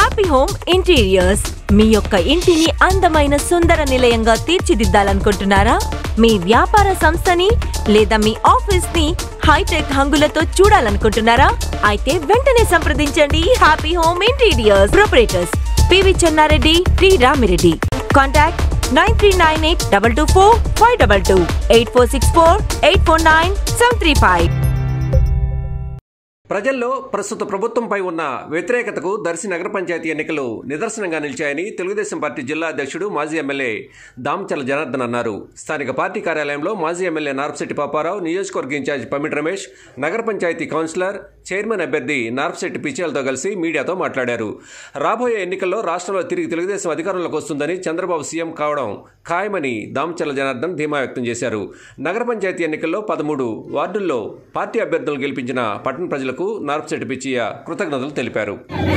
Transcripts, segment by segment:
Happy home interiors మీ యొక్క ఇంటిని అందమైన సుందర నిలయంగా తీర్చిదిద్దాలనుకుంటున్నారా మీ వ్యాపార సంస్థని లేదా మీ ఆఫీస్ ని హైటెక్ హంగులతో చూడాలనుకుంటున్నారా అయితే వెంటనే సంప్రదించండి happy home interiors proprietors PV Chennareddy T Ramireddy contact nine three nine eight double two four five double two eight four six four eight four nine seven three five ప్రజల్లో ప్రస్తుత ప్రభుత్వంపై ఉన్న వ్యతిరేకతకు దర్శి నగర పంచాయతీ ఎన్నికలు నిదర్శనంగా నిలిచాయని తెలుగుదేశం పార్టీ జిల్లా అధ్యక్షుడు మాజీ ఎమ్మెల్యే దామచల జనార్దన్ అన్నారు స్థానిక పార్టీ కార్యాలయంలో మాజీ ఎమ్మెల్యే నార్పశెట్టి పాపారావు నియోజకవర్గ ఇన్ఛార్జ్ పమిటి రమేష్ నగర పంచాయతీ కౌన్సిలర్ చైర్మన్ అభ్యర్థి నార్పశెట్టి పిచేలతో కలిసి మీడియాతో మాట్లాడారు రాబోయే ఎన్నికల్లో రాష్ట్రంలో తిరిగి తెలుగుదేశం అధికారంలోకి వస్తుందని చంద్రబాబు సీఎం కావడం ఖాయమని దామచల జనార్దన్ ధీమా వ్యక్తం చేశారు నగర పంచాయతీ ఎన్నికల్లో పదమూడు వార్డుల్లో పార్టీ అభ్యర్థులను గెలిపించిన పట్టణ ప్రజలకు నార్పశెట్టి పిచ్చియ కృతజ్ఞతలు తెలిపారు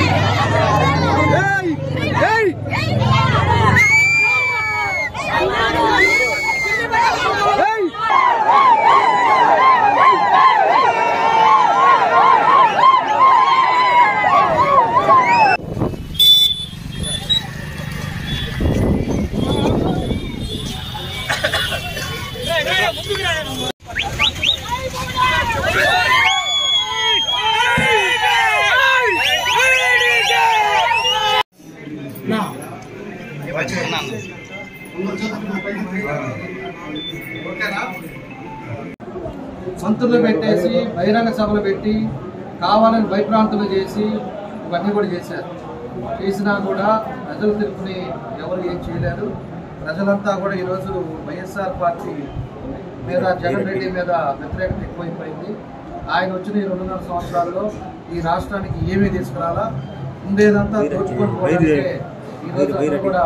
మంత్రులు పెట్టేసి బహిరంగ సభలు పెట్టి కావాలని భయప్రాంతులు చేసి ఇవన్నీ కూడా చేశారు చేసినా కూడా ప్రజలు తెలుపుని ఎవరు ఏం చేయలేరు ప్రజలంతా కూడా ఈరోజు వైఎస్ఆర్ పార్టీ మీద జగన్ రెడ్డి మీద వ్యతిరేకత ఎక్కువైపోయింది ఆయన వచ్చిన ఈ రెండున్నర సంవత్సరాల్లో ఈ రాష్ట్రానికి ఏమీ తీసుకురాలా ఉండేదంతా దోచుకొని పోవడానికే ఈరోజు అందరూ కూడా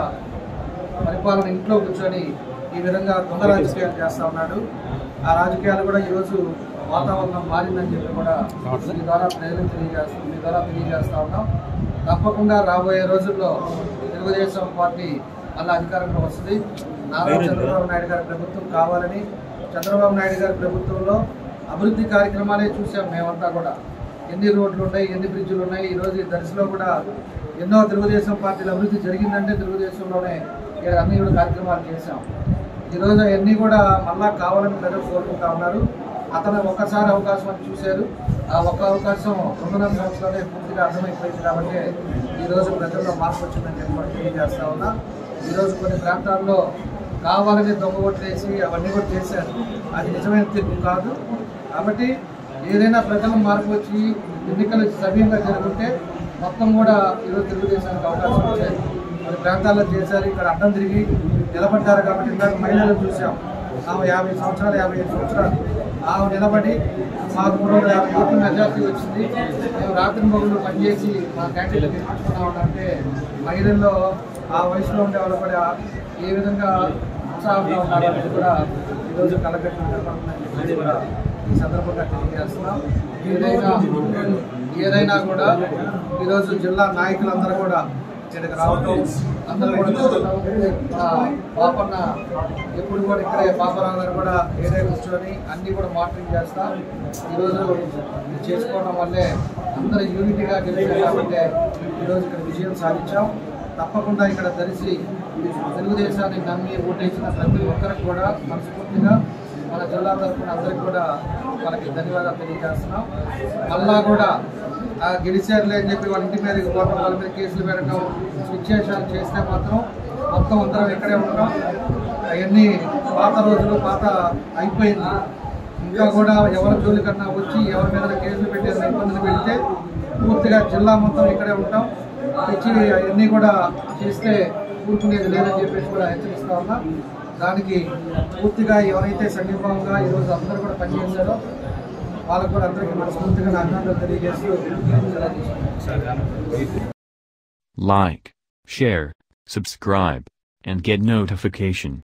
పరిపాలన ఇంట్లో కూర్చొని ఈ విధంగా దొంగ రాజకీయాలు చేస్తా ఉన్నాడు ఆ రాజకీయాలు కూడా ఈరోజు వాతావరణం మారిందని చెప్పి కూడా మీ ద్వారా ప్రజలకు తెలియజేస్తాం మీ ద్వారా తెలియజేస్తా ఉన్నాం తప్పకుండా రాబోయే రోజుల్లో తెలుగుదేశం పార్టీ మళ్ళీ అధికారంలో వస్తుంది నారా చంద్రబాబు నాయుడు గారి ప్రభుత్వం కావాలని చంద్రబాబు నాయుడు గారి ప్రభుత్వంలో అభివృద్ధి కార్యక్రమాలే చూసాం మేమంతా కూడా ఎన్ని రోడ్లు ఉన్నాయి ఎన్ని బ్రిడ్జ్లు ఉన్నాయి ఈరోజు ఈ దర్శలో కూడా ఎన్నో తెలుగుదేశం పార్టీల అభివృద్ధి జరిగిందంటే తెలుగుదేశంలోనే ఇక్కడ అన్ని కూడా కార్యక్రమాలు చేశాం ఈరోజు అవన్నీ కూడా మళ్ళా కావాలని ప్రజలు కోరుకుంటా ఉన్నారు అతను ఒక్కసారి అవకాశం అని చూశారు ఆ ఒక్క అవకాశం రెండున్నర సంవత్సరాలే పూర్తిగా అర్థమైపోయింది కాబట్టి ఈరోజు ప్రజల్లో మార్పు వచ్చిందని చెప్పి మనం తెలియజేస్తా ఉన్నా ఈరోజు కొన్ని ప్రాంతాల్లో కావాలని దొంగ ఓట్లేసి అవన్నీ కూడా చేశారు అది నిజమైన తీర్పు కాదు కాబట్టి ఏదైనా ప్రజల మార్పు వచ్చి ఎన్నికలు సవ్యంగా జరుగుంటే మొత్తం కూడా ఈరోజు తెలుగుదేశానికి అవకాశం వచ్చాయి కొన్ని ప్రాంతాల్లో చేశారు ఇక్కడ అడ్డం తిరిగి నిలబడ్డారు కాబట్టి ఇందాక మహిళలు చూసాం ఆమె యాభై సంవత్సరాలు యాభై ఐదు సంవత్సరాలు ఆమె నిలబడి మాకు మూడు వందల యాభై కోట్ల మెజార్టీ వచ్చింది మేము రాత్రి మొగుళ్ళు పనిచేసి మా క్యాంటీన్లో గెలిపించుకున్నామంటే మహిళల్లో ఆ వయసులో ఉండే వాళ్ళు కూడా ఏ విధంగా ఉత్సాహంగా ఉన్నారనేది కూడా ఈరోజు కలగట్టిన కనపడుతుందని చెప్పి కూడా ఈ సందర్భంగా తెలియజేస్తున్నాం ఏదైనా ఏదైనా కూడా ఈరోజు జిల్లా నాయకులందరూ కూడా ఇక్కడికి రావటం అందరూ కూడా చూడటం ఆ, పాపన్న ఎప్పుడు కూడా ఇక్కడే పాపరావు గారు కూడా ఏడే కూర్చొని అన్ని కూడా మానిటరింగ్ చేస్తా ఈరోజు ఇది చేసుకోవడం వల్లే అందరూ యూనిటీగా గెలిచారు కాబట్టి ఈరోజు ఇక్కడ విజయం సాధించాం తప్పకుండా ఇక్కడ తెలిసి తెలుగుదేశాన్ని నమ్మి ఓటేసిన ప్రతి ఒక్కరికి కూడా మనస్ఫూర్తిగా మన జిల్లా తరఫున అందరికి కూడా వాళ్ళకి ధన్యవాదాలు తెలియజేస్తున్నాం మళ్ళా కూడా ఆ గెలిచారులే అని చెప్పి వాళ్ళ ఇంటి మీద పోవడం వాళ్ళ మీద కేసులు పెట్టడం విశేషాలు చేస్తే మాత్రం మొత్తం అందరం ఇక్కడే ఉంటాం అవన్నీ పాత రోజులు పాత అయిపోయింది ఇంకా కూడా ఎవరి జోలి కన్నా వచ్చి ఎవరి మీద కేసులు పెట్టేసి ఇబ్బందులు పెడితే పూర్తిగా జిల్లా మొత్తం ఇక్కడే ఉంటాం తెచ్చి అవన్నీ కూడా చేస్తే ఊరుకునేది లేదని చెప్పేసి కూడా హెచ్చరిస్తా ఉన్నా దానికి పూర్తిగా ఎవరైతే సంఘీభావంగా ఈరోజు అందరూ కూడా పనిచేశారో వాళ్ళకు కూడా అందరికీ మనస్ఫూర్తిగా నా అభినందనలు తెలియజేస్తూ సెలవు తీసుకుంటున్నాను. Like, share, subscribe, and get notification.